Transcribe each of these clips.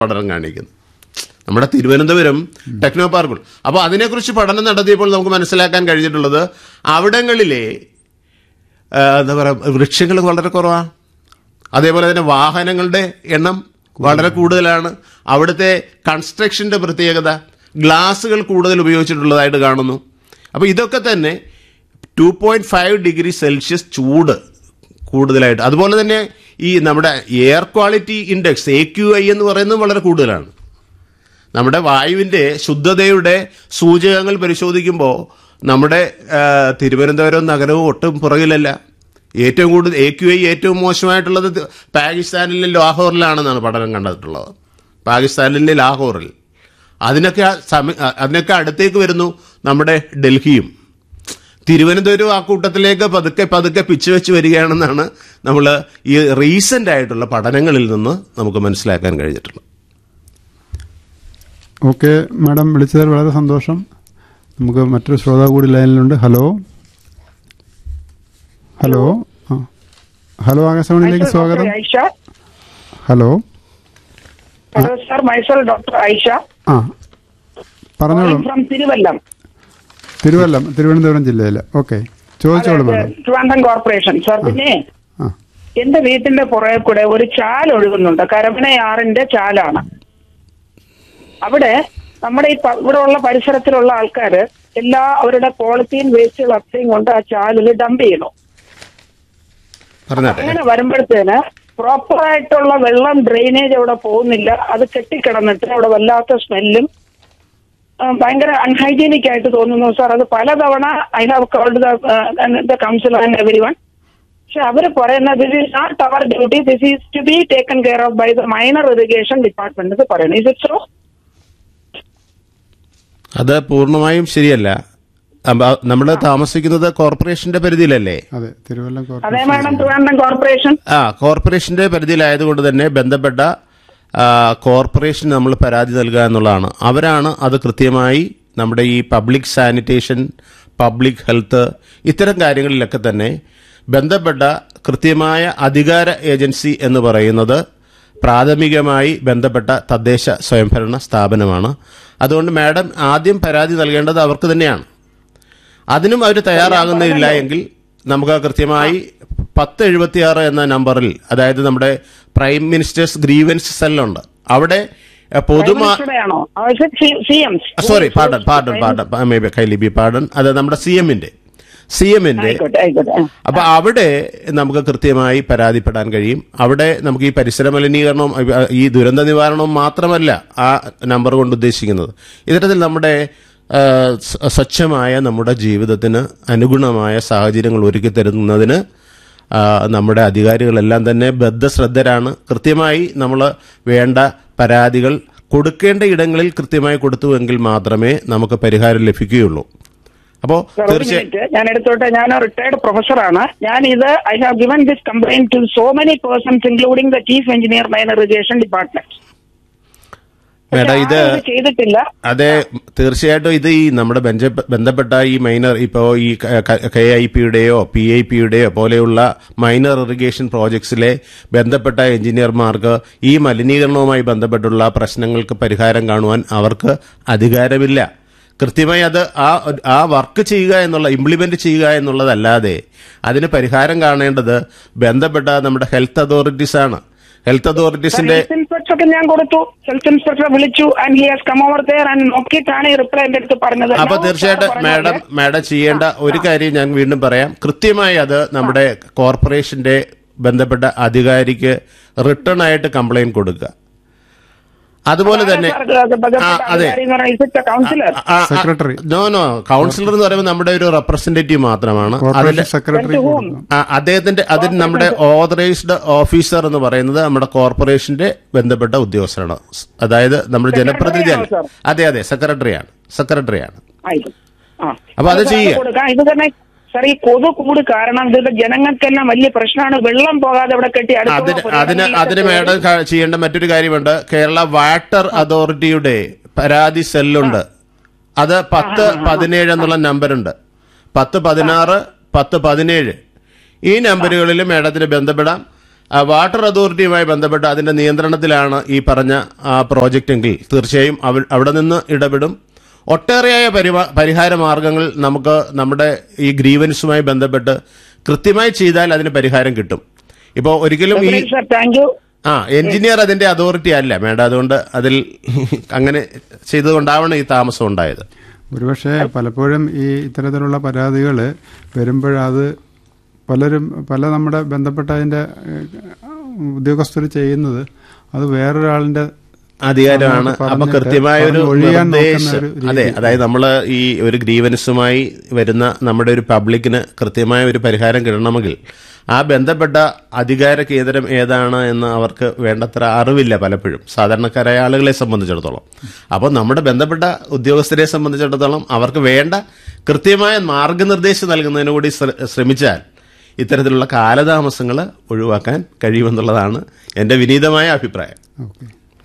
പഠനം കാണിക്കുന്നത് നമ്മുടെ തിരുവനന്തപുരം ടെക്നോ പാർക്കുകൾ അപ്പോൾ അതിനെക്കുറിച്ച് പഠനം നടത്തിയപ്പോൾ നമുക്ക് മനസ്സിലാക്കാൻ കഴിഞ്ഞിട്ടുള്ളത് അവിടങ്ങളിലെ ആ, എന്താ പറയുക വൃക്ഷങ്ങൾ വളരെ കുറവാണ് അതേപോലെ തന്നെ വാഹനങ്ങളുടെ എണ്ണം വളരെ കൂടുതലാണ് അവിടുത്തെ കൺസ്ട്രക്ഷന്റെ പ്രത്യേകത ഗ്ലാസുകൾ കൂടുതൽ ഉപയോഗിച്ചിട്ടുള്ളതായിട്ട് കാണുന്നു അപ്പോൾ ഇതൊക്കെ തന്നെ two point five degree Celsius ചൂട് കൂടുതലായിട്ട് അതുപോലെ തന്നെ ഈ നമ്മുടെ air quality index A Q I എന്ന് പറയുന്നത് വളരെ കൂടുതലാണ് നമ്മുടെ വായുവിൻ്റെ ശുദ്ധതയുടെ സൂചകങ്ങൾ പരിശോധിക്കുമ്പോൾ നമ്മുടെ ആ, തിരുവനന്തപുരം നഗരവും ഒട്ടും പുറകിലല്ല ഏറ്റവും കൂടുതൽ എ ക്യു ഐ ഏറ്റവും മോശമായിട്ടുള്ളത് ത് പാകിസ്ഥാനിലെ ലാഹോറിലാണെന്നാണ് പഠനം കണ്ടിട്ടുള്ളത് പാകിസ്ഥാനിലെ ലാഹോറിൽ അതിനൊക്കെ ആ സമ അതിനൊക്കെ അടുത്തേക്ക് വരുന്നു നമ്മുടെ ഡൽഹിയും തിരുവനന്തപുരം ആ കൂട്ടത്തിലേക്ക് പതുക്കെ പതുക്കെ പിച്ച് വെച്ച് വരികയാണെന്നാണ് നമ്മൾ ഈ റീസെൻ്റ് ആയിട്ടുള്ള പഠനങ്ങളിൽ നിന്ന് നമുക്ക് മനസ്സിലാക്കാൻ കഴിഞ്ഞിട്ടുള്ളത് ഓക്കെ മാഡം വിളിച്ചതിൽ വളരെ സന്തോഷം നമുക്ക് മറ്റൊരു ശ്രോതാവ് കൂടി ലൈനിലുണ്ട് ഹലോ ഹലോ ആ ഹലോ ആകാശവാണിയിലേക്ക് സ്വാഗതം Aisha hello hello sir myself doctor Aisha ആ പറഞ്ഞോളൂ ഫ്രം തിരുവല്ലം തിരുവല്ലം തിരുവനന്തപുരം ജില്ലയിൽ ഓക്കെ ചോദിച്ചോളൂ മാഡം ട്രിവാൻഡ്രം കോർപ്പറേഷൻ സർ പിന്നെ ആ എന്റെ വീട്ടിന്റെ പുറകെ കൂടെ ഒരു ചാൽ ഒഴുകുന്നുണ്ട് കരമനയാറിന്റെ ചാലാണ് അവിടെ നമ്മുടെ ഈ പ- ഇവിടെ ഉള്ള പരിസരത്തിലുള്ള ആൾക്കാര് എല്ലാ അവരുടെ പോളിത്തീൻ വേസ്റ്റുകൾ അത്രയും കൊണ്ട് ആ ചാലിൽ ഡംപ് ചെയ്യണു പറഞ്ഞാട്ടെ അങ്ങനെ വരുമ്പോഴത്തേന് പ്രോപ്പർ ആയിട്ടുള്ള വെള്ളം ഡ്രെയിനേജ് അവിടെ പോകുന്നില്ല അത് കെട്ടിക്കിടന്നിട്ട് അവിടെ വല്ലാത്ത സ്മെല്ലും ഭയങ്കര അൺഹൈജീനിക് ആയിട്ട് തോന്നുന്നു സാർ അത് പലതവണ I have called the council and everyone പക്ഷെ അവര് പറയുന്നത് ദിസ് ഈസ് നോട്ട് അവർ duty this is to be taken care of by the minor irrigation department പറയുന്നത് ഇസ് ഇറ്റ് സോ അത് പൂർണ്ണമായും ശരിയല്ല നമ്മൾ താമസിക്കുന്നത് കോർപ്പറേഷന്റെ പരിധിയിലല്ലേ അതെ തിരുവല്ലം അതേ കോർപ്പറേഷൻ മാഡം ട്രിവാൻഡ്രം കോർപ്പറേഷൻ ആ കോർപ്പറേഷന്റെ പരിധിയിലായതുകൊണ്ട് തന്നെ ബന്ധപ്പെട്ട ആ, കോർപ്പറേഷൻ നമ്മൾ പരാതി നൽകുക എന്നുള്ളതാണ് അവരാണ് അത് കൃത്യമായി നമ്മുടെ ഈ പബ്ലിക് സാനിറ്റേഷൻ പബ്ലിക് ഹെൽത്ത് ഇത്തരം കാര്യങ്ങളിലൊക്കെ തന്നെ ബന്ധപ്പെട്ട കൃത്യമായ അധികാര ഏജൻസി എന്ന് പറയുന്നത് പ്രാഥമികമായി ബന്ധപ്പെട്ട തദ്ദേശ സ്വയംഭരണ സ്ഥാപനമാണ് അതുകൊണ്ട് മാഡം ആദ്യം പരാതി നൽകേണ്ടത് അവർക്ക് തന്നെയാണ് അതിനും അവർ തയ്യാറാകുന്നില്ല എങ്കിൽ നമുക്ക് കൃത്യമായി പത്ത് എഴുപത്തിയാറ് എന്ന നമ്പറിൽ അതായത് നമ്മുടെ പ്രൈം മിനിസ്റ്റേഴ്സ് ഗ്രീവൻസ് സെല്ലുണ്ട് അവിടെ എഹ്, പൊതുമാ ആണോ C M sorry pardon pardon pardon maybe കൈലി ബി പാർഡൺ അത് നമ്മുടെ സി എമ്മിന്റെ സി എമ്മിന്റെ ആയിക്കോട്ടെ ആയിക്കോട്ടെ ആ. അപ്പൊ അവിടെ നമുക്ക് കൃത്യമായി പരാതിപ്പെടാൻ കഴിയും അവിടെ നമുക്ക് ഈ പരിസര മലിനീകരണവും അഹ് ഈ ദുരന്ത നിവാരണവും മാത്രമല്ല ആ നമ്പർ കൊണ്ട് ഉദ്ദേശിക്കുന്നത് ഇത്തരത്തിൽ നമ്മുടെ ആ, സ്വ- സ്വച്ഛമായ നമ്മുടെ ജീവിതത്തിന് അനുഗുണമായ സാഹചര്യങ്ങൾ ഒരുക്കി തരുന്നതിന് ആ, നമ്മുടെ അധികാരികളെല്ലാം തന്നെ ബദ്ധശ്രദ്ധരാണ് കൃത്യമായി നമ്മൾ വേണ്ട പരാതികൾ കൊടുക്കേണ്ട ഇടങ്ങളിൽ കൃത്യമായി കൊടുത്തുവെങ്കിൽ മാത്രമേ നമുക്ക് പരിഹാരം ലഭിക്കുകയുള്ളൂ അപ്പോൾ Sir, ഒരു തീർച്ചയായും മിനിറ്റ് ഞാൻ എടുത്തോട്ടെ ഞാൻ റിട്ടയർഡ് പ്രൊഫസറാണ് ഞാൻ ഇത് I have given this complaint to so many persons including the chief engineer minor irrigation department madam ഇത് ചെയ്തിട്ടില്ല അതെ തീർച്ചയായിട്ടും ഇത് ഈ നമ്മുടെ ബെഞ്ച- ബന്ധപ്പെട്ട ഈ മൈനർ ഇപ്പോൾ ഈ കെ ഐ പിയുടെയോ പി ഐ പിയുടെയോ പോലെയുള്ള മൈനർ ഇറിഗേഷൻ പ്രോജക്ട്സിലെ ബന്ധപ്പെട്ട എഞ്ചിനീയർമാർക്ക് ഈ മലിനീകരണവുമായി ബന്ധപ്പെട്ടുള്ള പ്രശ്നങ്ങൾക്ക് പരിഹാരം കാണുവാൻ അവർക്ക് അധികാരമില്ല കൃത്യമായി അത് ആ ആ വർക്ക് ചെയ്യുക എന്നുള്ള ഇംപ്ലിമെന്റ് ചെയ്യുക എന്നുള്ളതല്ലാതെ അതിന് പരിഹാരം കാണേണ്ടത് ബന്ധപ്പെട്ട നമ്മുടെ ഹെൽത്ത് അതോറിറ്റീസ് ആണ് ഹെൽത്ത് അതോറിറ്റീസിന്റെ ഹെൽത്ത് ഇൻസ്പെക്ടർക്ക് ഞാൻ കൊടുത്തു ഹെൽത്ത് ഇൻസ്പെക്ടർ വിളിച്ചു and he has come over there and നോക്കിയിട്ടാണ് ഈ റിപ്ലൈ എന്റെ അടുത്ത് പറഞ്ഞത് അപ്പൊ Now, തീർച്ചയായിട്ടും sir മാഡം പറഞ്ഞത് മാഡം ചെയ്യേണ്ട ഒരു കാര്യം ഞാൻ വീണ്ടും പറയാം കൃത്യമായി അത് നമ്മുടെ കോർപ്പറേഷന്റെ ബന്ധപ്പെട്ട അധികാരിക്ക് റിട്ടേൺ ആയിട്ട് കംപ്ലൈന്റ് കൊടുക്കുക അതുപോലെ തന്നെ sir, അത് ബന്ധപ്പെട്ട ആ, അതെ അധികാരി എന്ന് പറഞ്ഞാൽ is it a counselor? Secretary. No no councillor എന്ന് പറയുമ്പോൾ നമ്മുടെ ഒരു റെപ്രസെന്റേറ്റീവ് മാത്രമാണ് അതിന്റെ corporation secretary Went to whom? കൊടുക്കണം ആ, അദ്ദേഹത്തിന്റെ അതിന് നമ്മുടെ ഓതറൈസ്ഡ് ഓഫീസർ എന്ന് പറയുന്നത് നമ്മുടെ കോർപ്പറേഷന്റെ ബന്ധപ്പെട്ട ഉദ്യോഗസ്ഥരാണ് അതായത് നമ്മുടെ ജനപ്രതിനിധി അല്ല Secretary ആണോ, അതെ അതെ സെക്രട്ടറിയാണ് സെക്രട്ടറിയാണ് ആയിക്കോട്ടെ. ആ. അപ്പൊ അത് sir, ചെയ്യുക. കൊടുക്കാം. ഇത് തന്നെ സാർ ഈ കൊതു കൂട് കാരണം ഇത് ജനങ്ങൾക്കെല്ലാം വലിയ പ്രശ്നമാണ് വെള്ളം പോകാതെ ഇവിടെ കെട്ടി അടുത്തുള്ള അതിന് പുരയിടങ്ങളിലൊക്കെ അതിന് അതിന് കയറി- മേഡം ക- ചെയ്യേണ്ട മറ്റൊരു കാര്യമുണ്ട് കേരള വാട്ടർ അതോറിറ്റിയുടെ പരാതി സെല്ലുണ്ട് അത് പത്ത് പതിനേഴ് എന്നുള്ള നമ്പറുണ്ട് പത്ത് പതിനാറ് പത്ത് പതിനേഴ് ഈ നമ്പറുകളിൽ മേഡത്തിന് ബന്ധപ്പെടാം ആ, വാട്ടർ അതോറിറ്റിയുമായി ബന്ധപ്പെട്ട് അതിന്റെ നിയന്ത്രണത്തിലാണ് ഈ പറഞ്ഞ ആ, പ്രോജക്റ്റ് എങ്കിൽ തീർച്ചയായും അവ- അവിടെ നിന്ന് ഇടപെടും ഒട്ടേറെയായ പരിമാ- പരിഹാര മാർഗങ്ങൾ നമുക്ക് നമ്മുടെ ഈ ഗ്രീവൻസുമായി ബന്ധപ്പെട്ട് കൃത്യമായി ചെയ്താൽ അതിന് പരിഹാരം കിട്ടും ഇപ്പോൾ ഒരിക്കലും ഈ സർ താങ്ക് യു ആ എഞ്ചിനീയർ അതിന്റെ അതോറിറ്റി അല്ല വേണ്ട അതുകൊണ്ട് അതിൽ അങ്ങനെ ചെയ്തുകൊണ്ടാവണം ഈ താമസം ഉണ്ടായത് ഒരുപക്ഷെ പലപ്പോഴും ഈ ഇത്തരത്തിലുള്ള പരാതികൾ വരുമ്പോഴത് പലരും പല നമ്മുടെ ബന്ധപ്പെട്ട അതിൻ്റെ ഉദ്യോഗസ്ഥർ ചെയ്യുന്നത് അത് വേറൊരാളിൻ്റെ അധികാരമാണ് അപ്പൊ പറഞ്ഞിട്ട് കൃത്യമായ ഒരു പറഞ്ഞ് ഒഴിയാൻ നോക്കുന്ന നിർദ്ദേശം ഒരു രീതി. അതെ അതായത് നമ്മൾ ഈ ഒരു ഗ്രീവൻസുമായി വരുന്ന നമ്മുടെ ഒരു പബ്ലിക്കിന് കൃത്യമായ ഒരു പരിഹാരം കിട്ടണമെങ്കിൽ ആ ബന്ധപ്പെട്ട അധികാര കേന്ദ്രം ഏതാണ് എന്ന് അവർക്ക് വേണ്ടത്ര അറിവില്ല പലപ്പോഴും സാധാരണക്കാരായ ആളുകളെ സംബന്ധിച്ചിടത്തോളം അപ്പോൾ നമ്മുടെ ബന്ധപ്പെട്ട ഉദ്യോഗസ്ഥരെ സംബന്ധിച്ചിടത്തോളം അവർക്ക് വേണ്ട കൃത്യമായ മാർഗനിർദ്ദേശം നൽകുന്നതിന് കൂടി ശ്ര- ശ്രമിച്ചാൽ ഇത്തരത്തിലുള്ള കാലതാമസങ്ങൾ ഒഴിവാക്കാൻ കഴിയുമെന്നുള്ളതാണ് എൻ്റെ വിനീതമായ അഭിപ്രായം ഓക്കെ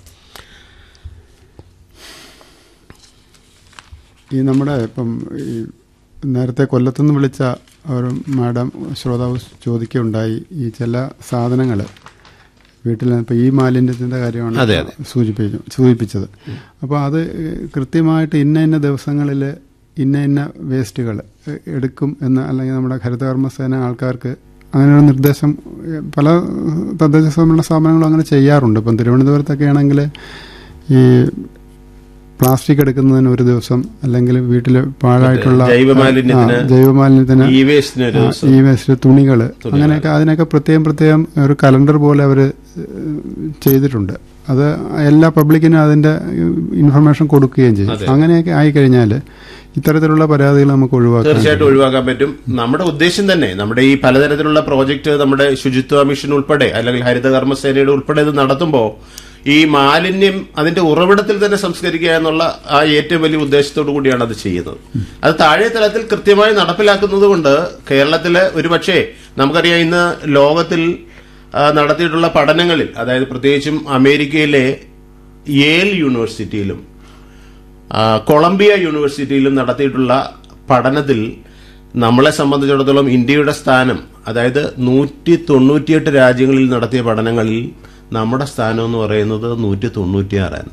ഈ നമ്മുടെ ഇപ്പം ഈ നേരത്തെ കൊല്ലത്തുനിന്ന് വിളിച്ച ഒരു മാഡം ശ്രോതാവ് ചോദിക്കുകയുണ്ടായി ഈ ചില സാധനങ്ങൾ വീട്ടിൽ ഇപ്പോൾ ഈ മാലിന്യത്തിൻ്റെ കാര്യമാണ് അതെ, അതെ. സൂചിപ്പിച്ചു സൂചിപ്പിച്ചത് അപ്പോൾ അത് കൃത്യമായിട്ട് ഇന്ന ഇന്ന ദിവസങ്ങളിൽ ഇന്ന ഇന്ന വേസ്റ്റുകൾ എടുക്കും എന്ന് അല്ലെങ്കിൽ നമ്മുടെ ഹരിതകർമ്മസേന ആൾക്കാർക്ക് അങ്ങനെ ഒരു നിർദ്ദേശം ഏഹ്, പല തദ്ദേശ സ്വയംഭരണ സ്ഥാപനങ്ങളും അങ്ങനെ ചെയ്യാറുണ്ട് ഇപ്പം തിരുവനന്തപുരത്തൊക്കെ ആണെങ്കിൽ ഈ പ്ലാസ്റ്റിക് എടുക്കുന്നതിന് ഒരു ദിവസം അല്ലെങ്കിൽ വീട്ടിൽ പാഴായിട്ടുള്ള ജൈവമാലിന്യത്തിന് ആ, ജൈവമാലിന്യത്തിന് ഈ വേസ്റ്റിന് ഒരു ആ, ഈ വേസ്റ്റ് തുണികൾ അങ്ങനെയൊക്കെ അതിനൊക്കെ പ്രത്യേകം പ്രത്യേകം ഒരു കലണ്ടർ പോലെ അവർ ചെയ്തിട്ടുണ്ട് അത് എല്ലാ പബ്ലിക്കിനും അതിന്റെ ഇൻഫർമേഷൻ കൊടുക്കുകയും ചെയ്യും അങ്ങനെയൊക്കെ ആയിക്കഴിഞ്ഞാൽ ഇത്തരത്തിലുള്ള പരാതികൾ നമുക്ക് ഒഴിവാക്കാം തീർച്ചയായിട്ടും ഒഴിവാക്കാൻ പറ്റും നമ്മുടെ ഉദ്ദേശം തന്നെ നമ്മുടെ ഈ പലതരത്തിലുള്ള പ്രോജക്റ്റ് നമ്മുടെ ശുചിത്വ മിഷൻ ഉൾപ്പെടെ അല്ലെങ്കിൽ ഹരിത കർമ്മസേനയുടെ ഉൾപ്പെടെ ഇത് നടത്തുമ്പോൾ ഈ മാലിന്യം അതിന്റെ ഉറവിടത്തിൽ തന്നെ സംസ്കരിക്കുക എന്നുള്ള ആ ഏറ്റവും വലിയ ഉദ്ദേശത്തോടു കൂടിയാണ് അത് ചെയ്യുന്നത് അത് താഴെ തലത്തിൽ കൃത്യമായി നടപ്പിലാക്കുന്നത് കൊണ്ട് കേരളത്തിലെ ഒരുപക്ഷെ നമുക്കറിയാം ഇന്ന് ലോകത്തിൽ ആ, നടത്തിയിട്ടുള്ള പഠനങ്ങളിൽ അതായത് പ്രത്യേകിച്ചും അമേരിക്കയിലെ യേൽ യൂണിവേഴ്സിറ്റിയിലും ആ, കൊളംബിയ യൂണിവേഴ്സിറ്റിയിലും നടത്തിയിട്ടുള്ള പഠനത്തിൽ നമ്മളെ സംബന്ധിച്ചിടത്തോളം ഇന്ത്യയുടെ സ്ഥാനം അതായത് നൂറ്റി തൊണ്ണൂറ്റിയെട്ട് രാജ്യങ്ങളിൽ നടത്തിയ പഠനങ്ങളിൽ നമ്മുടെ സ്ഥാനം എന്ന് പറയുന്നത് നൂറ്റി തൊണ്ണൂറ്റിയാറാണ്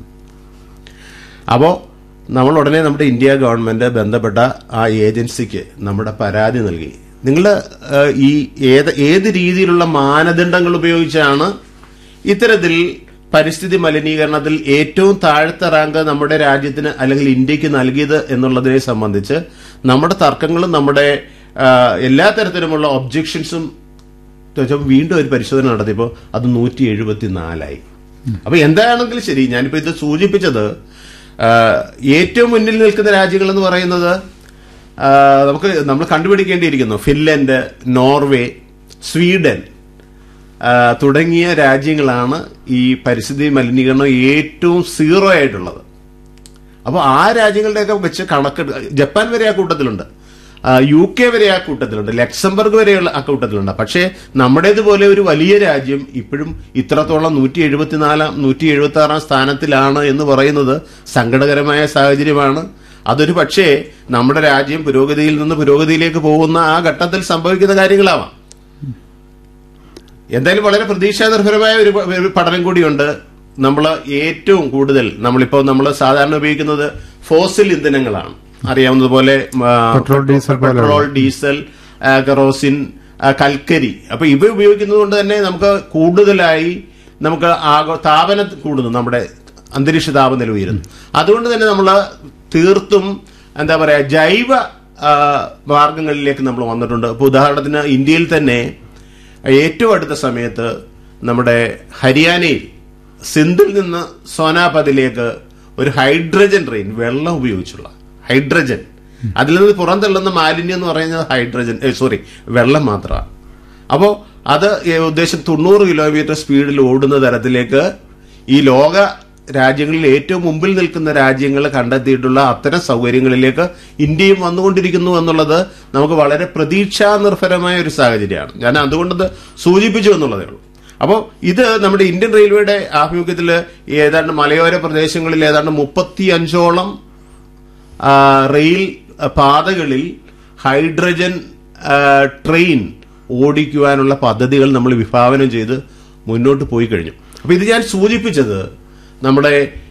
അപ്പോൾ നമ്മൾ ഉടനെ നമ്മുടെ ഇന്ത്യ ഗവൺമെന്റ് ബന്ധപ്പെട്ട ആ ഏജൻസിക്ക് നമ്മുടെ പരാതി നൽകി നിങ്ങൾ ഈ ഏത് ഏത് രീതിയിലുള്ള മാനദണ്ഡങ്ങൾ ഉപയോഗിച്ചാണ് ഇത്തരത്തിൽ പരിസ്ഥിതി മലിനീകരണത്തിൽ ഏറ്റവും താഴത്തെ റാങ്ക് നമ്മുടെ രാജ്യത്തിന് അല്ലെങ്കിൽ ഇന്ത്യക്ക് നൽകിയത് എന്നുള്ളതിനെ സംബന്ധിച്ച് നമ്മുടെ തർക്കങ്ങളും നമ്മുടെ ആ, എല്ലാ തരത്തിലുമുള്ള ഒബ്ജെക്ഷൻസും വീണ്ടും ഒരു പരിശോധന നടത്തിയപ്പോൾ അത് നൂറ്റി എഴുപത്തി നാലായി അപ്പൊ എന്താണെങ്കിലും ശരി ഞാനിപ്പോ ഇത് സൂചിപ്പിച്ചത് ആ, ഏറ്റവും മുന്നിൽ നിൽക്കുന്ന രാജ്യങ്ങൾ എന്ന് പറയുന്നത് ആ, നമുക്ക് നമ്മൾ കണ്ടുപിടിക്കേണ്ടിയിരിക്കുന്നു ഫിൻലൻഡ് നോർവേ സ്വീഡൻ ആ, തുടങ്ങിയ രാജ്യങ്ങളാണ് ഈ പരിസ്ഥിതി മലിനീകരണം ഏറ്റവും സീറോ ആയിട്ടുള്ളത് അപ്പോൾ ആ രാജ്യങ്ങളുടെയൊക്കെ വെച്ച് കണക്ക് ജപ്പാൻ വരെ ആ കൂട്ടത്തിലുണ്ട് ആ, യു കെ വരെ ആ കൂട്ടത്തിലുണ്ട് ലക്സംബർഗ് വരെയുള്ള ആ കൂട്ടത്തിലുണ്ട് പക്ഷേ നമ്മുടേതുപോലെ ഒരു വലിയ രാജ്യം ഇപ്പോഴും ഇത്രത്തോളം നൂറ്റി എഴുപത്തിനാലാം നൂറ്റി എഴുപത്തി ആറാം സ്ഥാനത്തിലാണ് എന്ന് പറയുന്നത് സങ്കടകരമായ സാഹചര്യമാണ് അതൊരു പക്ഷേ നമ്മുടെ രാജ്യം പുരോഗതിയിൽ നിന്ന് പുരോഗതിയിലേക്ക് പോകുന്ന ആ ഘട്ടത്തിൽ സംഭവിക്കുന്ന കാര്യങ്ങളാവാം എന്തായാലും വളരെ പ്രതീക്ഷാനിർഭരമായ ഒരു പ- ഒരു പഠനം കൂടിയുണ്ട് നമ്മൾ ഏറ്റവും കൂടുതൽ നമ്മളിപ്പോൾ നമ്മൾ സാധാരണ ഉപയോഗിക്കുന്നത് ഫോസിൽ ഇന്ധനങ്ങളാണ് അറിയാവുന്നതുപോലെ ആ, പെട്രോൾ, ഡീസൽ പോലെയുള്ള. പെട്രോൾ ഡീസൽ ആ, കെറോസിൻ ആ, കൽക്കരി അപ്പൊ ഇവ ഉപയോഗിക്കുന്നത് കൊണ്ട് തന്നെ നമുക്ക് കൂടുതലായി നമുക്ക് ആഗോ താപനം കൂടുന്നു നമ്മുടെ അന്തരീക്ഷ താപനില ഉയരുന്നു അതുകൊണ്ട് തന്നെ നമ്മൾ തീർത്തും എന്താ പറയാ ജൈവ ആ, മാർഗങ്ങളിലേക്ക് നമ്മൾ വന്നിട്ടുണ്ട് ഇപ്പൊ ഉദാഹരണത്തിന് ഇന്ത്യയിൽ തന്നെ ഏറ്റവും അടുത്ത സമയത്ത് നമ്മുടെ ഹരിയാനയിൽ സിന്ധിൽ നിന്ന് സോനാപതിലേക്ക് ഒരു ഹൈഡ്രജൻ ട്രെയിൻ വെള്ളം ഉപയോഗിച്ചുള്ള ഹൈഡ്രജൻ അതിൽ നിന്ന് പുറന്തള്ളുന്ന മാലിന്യം എന്ന് പറയുന്നത് ഹൈഡ്രജൻ സോറി വെള്ളം മാത്രമാണ് അപ്പോൾ അത് ഏ, ഉദ്ദേശം തൊണ്ണൂറ് കിലോമീറ്റർ സ്പീഡിൽ ഓടുന്ന തരത്തിലേക്ക് ഈ ലോക രാജ്യങ്ങളിൽ ഏറ്റവും മുമ്പിൽ നിൽക്കുന്ന രാജ്യങ്ങൾ കണ്ടെത്തിയിട്ടുള്ള അത്തരം സൗകര്യങ്ങളിലേക്ക് ഇന്ത്യയും വന്നുകൊണ്ടിരിക്കുന്നു എന്നുള്ളത് നമുക്ക് വളരെ പ്രതീക്ഷാനിർഭരമായ ഒരു സാഹചര്യമാണ് ഞാൻ അതുകൊണ്ടത് സൂചിപ്പിച്ചു എന്നുള്ളതേ ഉള്ളൂ അപ്പോൾ ഇത് നമ്മുടെ ഇന്ത്യൻ റെയിൽവേയുടെ ആഭിമുഖ്യത്തിൽ ഏതാണ്ട് മലയോര പ്രദേശങ്ങളിൽ ഏതാണ്ട് മുപ്പത്തി അഞ്ചോളം ആ, റെയിൽ ആ, പാതകളിൽ ഹൈഡ്രജൻ ആ, ട്രെയിൻ ഓടിക്കുവാനുള്ള പദ്ധതികൾ നമ്മൾ വിഭാവനം ചെയ്ത് മുന്നോട്ട് പോയി കഴിഞ്ഞു അപ്പൊ ഇത് ഞാൻ സൂചിപ്പിച്ചത് നമ്മുടെ